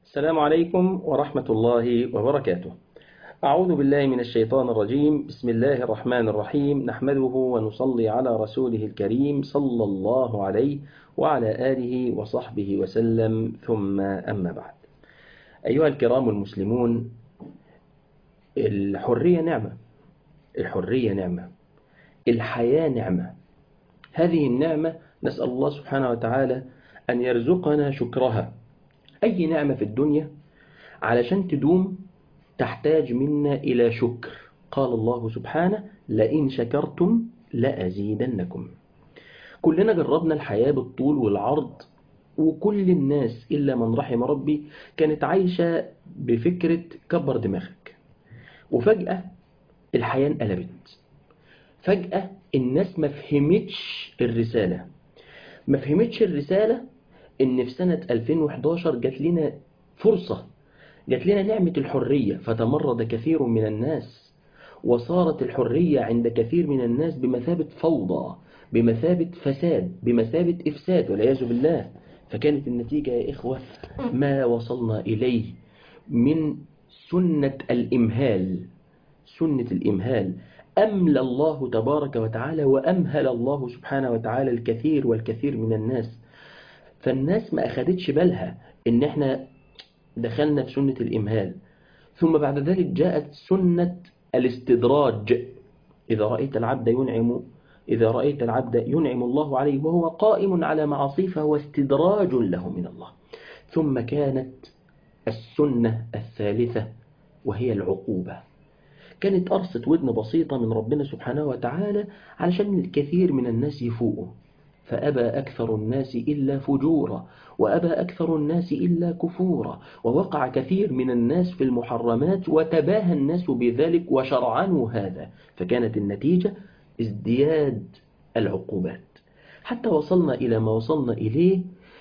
السلام عليكم ورحمة الله وبركاته أعوذ بالله من الشيطان الرجيم بسم الله الرحمن الرحيم نحمده ونصلي على رسوله الكريم صلى الله عليه وعلى آله وصحبه وسلم ثم أما بعد أيها الكرام المسلمون الحرية نعمة الحرية نعمة الحياة نعمة هذه النعمة نسأل الله سبحانه وتعالى أن يرزقنا شكرها أي نعمة في الدنيا علشان تدوم تحتاج منا إلى شكر قال الله سبحانه لئن شكرتم لأزيدنكم كلنا جربنا الحياة بالطول والعرض وكل الناس إلا من رحم ربي كانت عايشة بفكرة كبر دماغك وفجأة الحياة انقلبت فجأة الناس ما فهمتش الرسالة ما فهمتش الرسالة ان في سنة 2011 جات لنا فرصة جات لنا نعمة الحرية فتمرد كثير من الناس وصارت الحرية عند كثير من الناس بمثابة فوضى بمثابة فساد بمثابة إفساد والعياذ بالله فكانت النتيجة يا إخوة ما وصلنا إليه من سنة الإمهال سنة الإمهال أملى الله تبارك وتعالى وأمهل الله سبحانه وتعالى الكثير والكثير من الناس فالناس ما أخدتش بالها إن إحنا دخلنا في سنة الإمهال ثم بعد ذلك جاءت سنة الاستدراج إذا رأيت العبد ينعم إذا رأيت العبد ينعم الله عليه وهو قائم على معاصيه فهو استدراج له من الله ثم كانت السنة الثالثة وهي العقوبة كانت قرصة ودن بسيطة من ربنا سبحانه وتعالى علشان الكثير من الناس يفوقوا فأبى أكثر الناس إلا فجورا وأبى أكثر الناس إلا كفورا ووقع كثير من الناس في المحرمات وتباهى الناس بذلك وشرعنوا هذا فكانت النتيجة ازدياد العقوبات حتى وصلنا إلى ما وصلنا إليه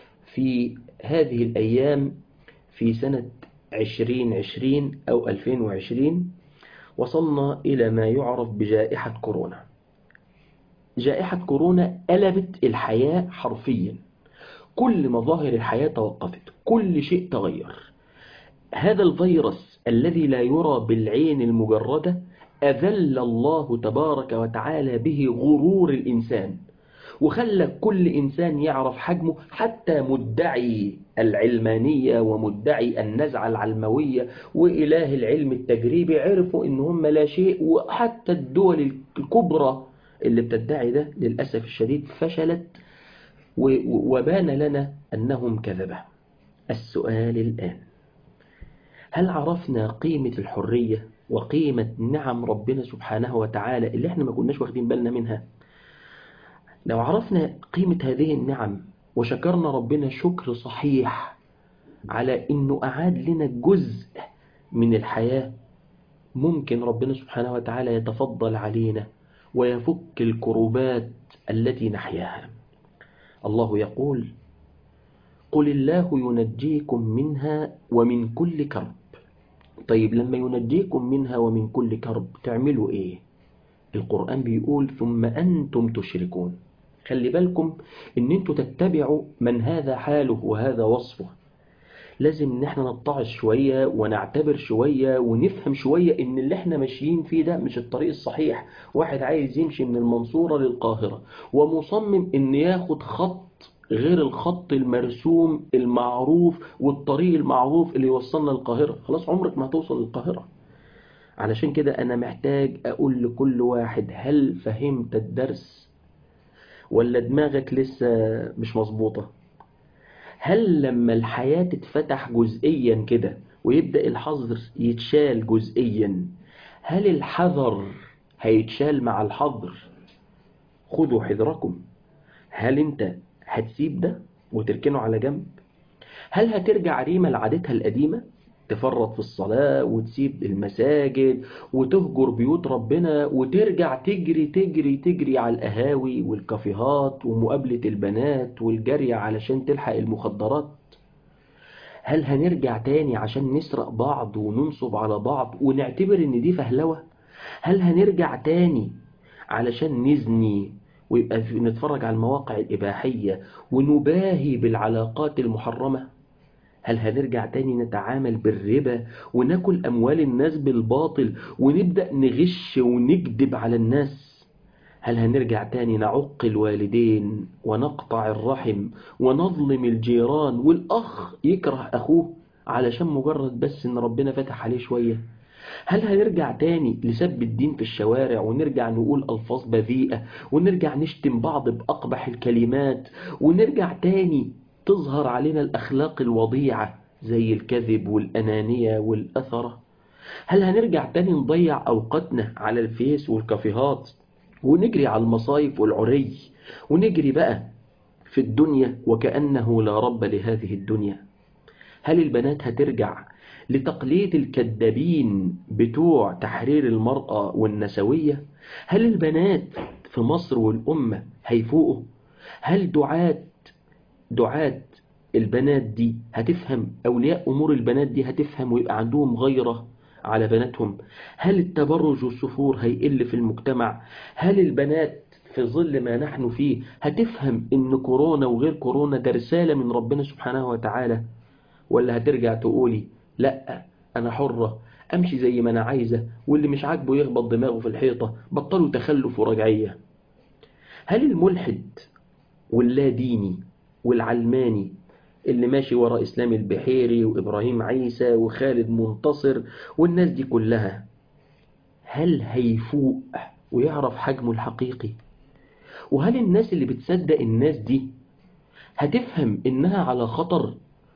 في هذه الأيام في سنة 2020 أو 2020 وصلنا إلى ما يعرف بجائحة كورونا جائحة كورونا قلبت الحياة حرفيا كل مظاهر الحياة توقفت كل شيء تغير هذا الفيروس الذي لا يرى بالعين المجردة أذل الله تبارك وتعالى به غرور الإنسان وخلى كل إنسان يعرف حجمه حتى مدعي العلمانية ومدعي النزعة العلموية وإله العلم التجريبي عرفوا إن هم لا شيء وحتى الدول الكبرى اللي بتدعي ده للأسف الشديد فشلت وبان لنا أنهم كذبة السؤال الآن هل عرفنا قيمة الحرية وقيمة نعم ربنا سبحانه وتعالى اللي احنا ما كناش واخدين بالنا منها لو عرفنا قيمة هذه النعم وشكرنا ربنا شكر صحيح على انه اعاد لنا جزء من الحياة ممكن ربنا سبحانه وتعالى يتفضل علينا ويفك الكروبات التي نحياها الله يقول قل الله ينجيكم منها ومن كل كرب طيب لما ينجيكم منها ومن كل كرب تعملوا ايه القرآن بيقول ثم أنتم تشركون خلي بالكم ان انتوا تتبعوا من هذا حاله وهذا وصفه لازم ان احنا نتعظ شوية ونعتبر شوية ونفهم شوية ان اللي احنا ماشيين فيه ده مش الطريق الصحيح واحد عايز يمشي من المنصورة للقاهرة ومصمم ان ياخد خط غير الخط المرسوم المعروف والطريق المعروف اللي يوصلنا للقاهرة خلاص عمرك ما هتوصل للقاهرة علشان كده انا محتاج اقول لكل واحد هل فهمت الدرس ولا دماغك لسه مش مظبوطة هل لما الحياة تتفتح جزئيا كده ويبدأ الحظر يتشال جزئيا هل الحذر هيتشال مع الحظر خذوا حذركم هل انت هتسيب ده وتركنه على جنب هل هترجع ريما لعادتها القديمة تفرط في الصلاة وتسيب المساجد وتهجر بيوت ربنا وترجع تجري تجري تجري على القهاوي والكافيهات ومقابلة البنات والجري علشان تلحق المخدرات هل هنرجع تاني عشان نسرق بعض وننصب على بعض ونعتبر ان دي فهلوة هل هنرجع تاني علشان نزني ويبقى نتفرج على المواقع الإباحية ونباهي بالعلاقات المحرمة هل هنرجع تاني نتعامل بالربا وناكل أموال الناس بالباطل ونبدأ نغش ونكذب على الناس هل هنرجع تاني نعق الوالدين ونقطع الرحم ونظلم الجيران والأخ يكره أخوه علشان مجرد بس إن ربنا فتح عليه شوية هل هنرجع تاني لسب الدين في الشوارع ونرجع نقول ألفاظ بذيئة ونرجع نشتم بعض بأقبح الكلمات ونرجع تاني تظهر علينا الأخلاق الوضيعة زي الكذب والأنانية والأثرة هل هنرجع تاني نضيع أوقاتنا على الفيس والكافيهات ونجري على المصايف والعري ونجري بقى في الدنيا وكأنه لا رب لهذه الدنيا هل البنات هترجع لتقليد الكذابين بتوع تحرير المرأة والنسوية هل البنات في مصر والأمة هيفوقوا هل دعاة دعاة البنات دي هتفهم أولياء أمور البنات دي هتفهم ويبقى عندهم غيرة على بناتهم هل التبرج والسفور هيقل في المجتمع هل البنات في ظل ما نحن فيه هتفهم ان كورونا وغير كورونا ده رسالة من ربنا سبحانه وتعالى ولا هترجع تقولي لا انا حرة امشي زي ما انا عايزة واللي مش عاجبه يخبط دماغه في الحيطة بطلوا تخلف ورجعية هل الملحد واللا ديني والعلماني اللي ماشي ورا إسلام البحيري وإبراهيم عيسى وخالد منتصر والناس دي كلها هل هيفوق ويعرف حجمه الحقيقي وهل الناس اللي بتصدق الناس دي هتفهم إنها على خطر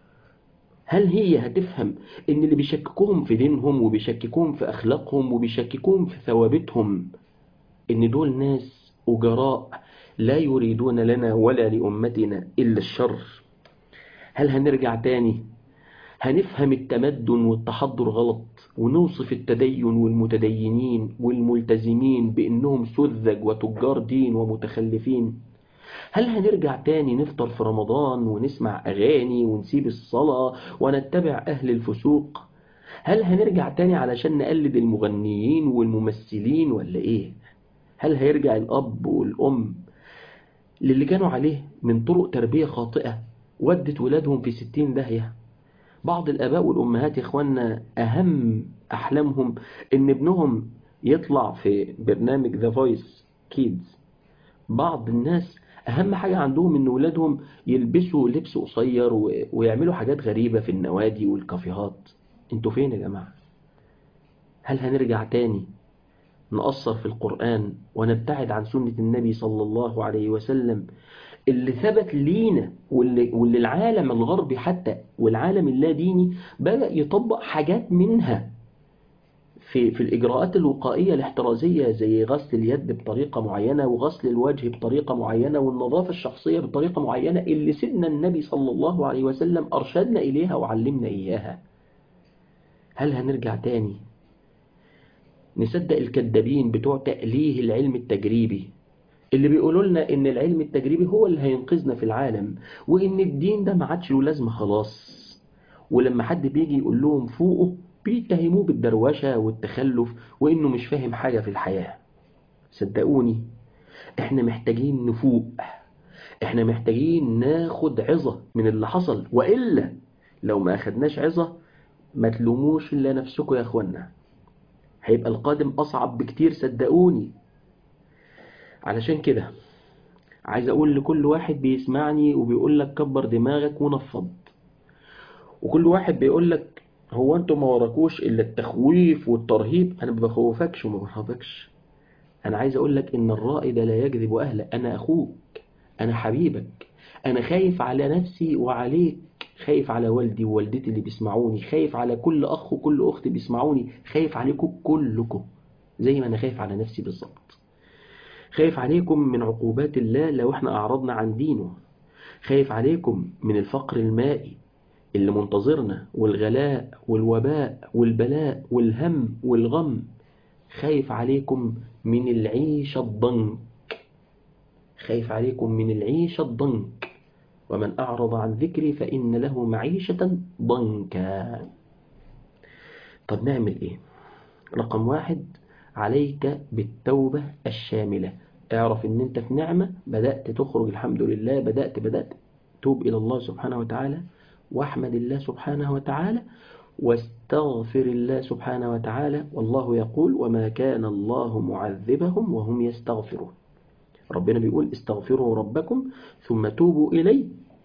هل هي هتفهم إن اللي بيشككوهم في دينهم وبيشككوهم في أخلاقهم وبيشككوهم في ثوابتهم إن دول ناس أجراء لا يريدون لنا ولا لأمتنا إلا الشر هل هنرجع تاني هنفهم التمدن والتحضر غلط ونوصف التدين والمتدينين والملتزمين بأنهم سذج وتجار دين ومتخلفين هل هنرجع تاني نفطر في رمضان ونسمع أغاني ونسيب الصلاة ونتبع أهل الفسوق هل هنرجع تاني علشان نقلد المغنيين والممثلين ولا إيه هل هيرجع الأب والأم للي كانوا عليه من طرق تربية خاطئة ودت ولادهم في ستين داهية بعض الآباء والأمهات يا إخوانا أهم أحلامهم إن ابنهم يطلع في برنامج ذا فويس كيدز بعض الناس أهم حاجة عندهم إن ولادهم يلبسوا لبس قصير ويعملوا حاجات غريبة في النوادي والكافيهات انتوا فين يا جماعة هل هنرجع تاني نقصر في القرآن ونبتعد عن سنة النبي صلى الله عليه وسلم اللي ثبت لينا واللي, واللي العالم الغربي حتى والعالم اللاديني بدأ يطبق حاجات منها في في الإجراءات الوقائية الاحترازية زي غسل اليد بطريقة معينة وغسل الوجه بطريقة معينة والنظافة الشخصية بطريقة معينة اللي سيدنا النبي صلى الله عليه وسلم أرشدنا إليها وعلمنا إياها هل هنرجع تاني نصدق الكذابين بتوع تأليه العلم التجريبي اللي بيقولوا لنا ان العلم التجريبي هو اللي هينقذنا في العالم وان الدين ده ما عادش له لازمه خلاص ولما حد بيجي يقول لهم فوقه بيتهموه بالدروشه والتخلف وانه مش فاهم حاجه في الحياه صدقوني احنا محتاجين نفوق احنا محتاجين ناخد عظه من اللي حصل والا لو ما اخدناش عظه ما تلوموش الا نفسكم يا اخوانا هيبقى القادم اصعب بكتير صدقوني علشان كده عايز اقول لكل واحد بيسمعني وبيقول لك كبر دماغك ونفض وكل واحد بيقول لك هو انتوا ما وراكوش الا التخويف والترهيب انا ما بخوفكش وما برهبكش انا عايز اقول لك ان الرائد لا يكذب اهله انا اخوك انا حبيبك انا خايف على نفسي وعليك خايف على والدي ووالدتي اللي بيسمعوني خايف على كل اخ وكل اخت بيسمعوني خايف عليكم كلكم زي ما انا خايف على نفسي بالظبط خايف عليكم من عقوبات الله لو احنا أعرضنا عن دينه خايف عليكم من الفقر المائي اللي منتظرنا والغلاء والوباء والبلاء والهم والغم خايف عليكم من العيشة الضنك خايف عليكم من العيشة الضنك ومن أعرض عن ذكري فإن له معيشة ضنكا طب نعمل إيه رقم واحد عليك بالتوبة الشاملة اعرف ان انت في نعمة بدأت تخرج الحمد لله بدأت بدأت توب إلى الله سبحانه وتعالى واحمد الله سبحانه وتعالى واستغفر الله سبحانه وتعالى والله يقول وما كان الله معذبهم وهم يستغفرون ربنا بيقول استغفروا ربكم ثم توبوا إليه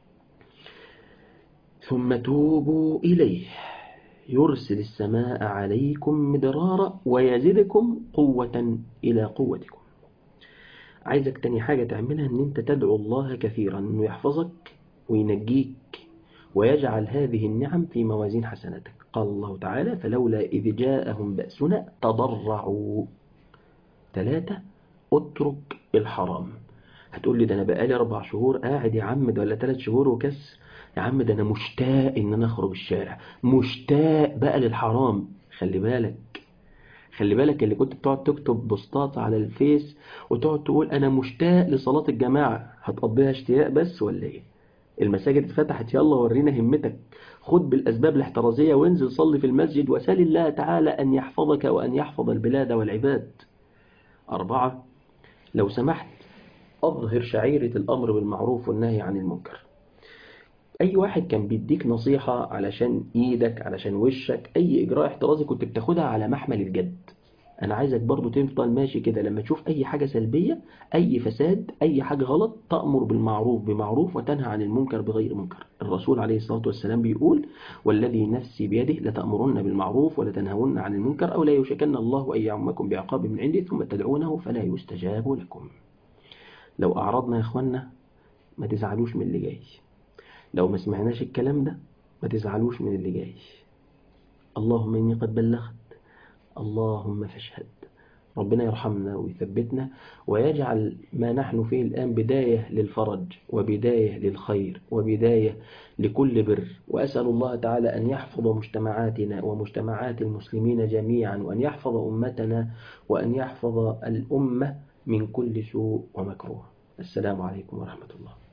ثم توبوا إليه يرسل السماء عليكم مدرارا ويزدكم قوة إلى قوتكم عايزك تاني حاجة تعملها ان انت تدعو الله كثيرا انه يحفظك وينجيك ويجعل هذه النعم في موازين حسناتك قال الله تعالى فلولا إذ جاءهم بأسنا تضرعوا ثلاثة اترك الحرام هتقول لي ده انا بقالي اربع شهور قاعد يا عم ده ولا ثلاث شهور وكس يا عم ده انا مشتاق ان انا اخرج الشارع مشتاق بقى للحرام خلي بالك خلي بالك اللي كنت بتقعد تكتب بوستات على الفيس وتقعد تقول انا مشتاق لصلاة الجماعة هتقضيها اشتياق بس ولا ايه المساجد اتفتحت يلا ورينا همتك خد بالاسباب الاحترازية وانزل صلي في المسجد وسال الله تعالى ان يحفظك وان يحفظ البلاد والعباد اربعة لو سمحت اظهر شعيرة الامر بالمعروف والنهي عن المنكر اي واحد كان بيديك نصيحة علشان ايدك علشان وشك اي اجراء احترازي كنت بتاخدها على محمل الجد انا عايزك برضو تفضل ماشي كده لما تشوف اي حاجة سلبية اي فساد اي حاجة غلط تأمر بالمعروف بمعروف وتنهى عن المنكر بغير منكر الرسول عليه الصلاة والسلام بيقول والذي نفسي بيده لتأمرن بالمعروف ولتنهون عن المنكر او لا يشكن الله ان يعمكم بعقاب من عنده ثم تدعونه فلا يستجاب لكم لو اعرضنا يا اخوانا ما تزعلوش من اللي جاي لو ما سمعناش الكلام ده ما تزعلوش من اللي جاي اللهم إني قد بلغت اللهم فاشهد ربنا يرحمنا ويثبتنا ويجعل ما نحن فيه الآن بداية للفرج وبداية للخير وبداية لكل بر وأسأل الله تعالى أن يحفظ مجتمعاتنا ومجتمعات المسلمين جميعا وأن يحفظ أمتنا وأن يحفظ الأمة من كل سوء ومكروه السلام عليكم ورحمة الله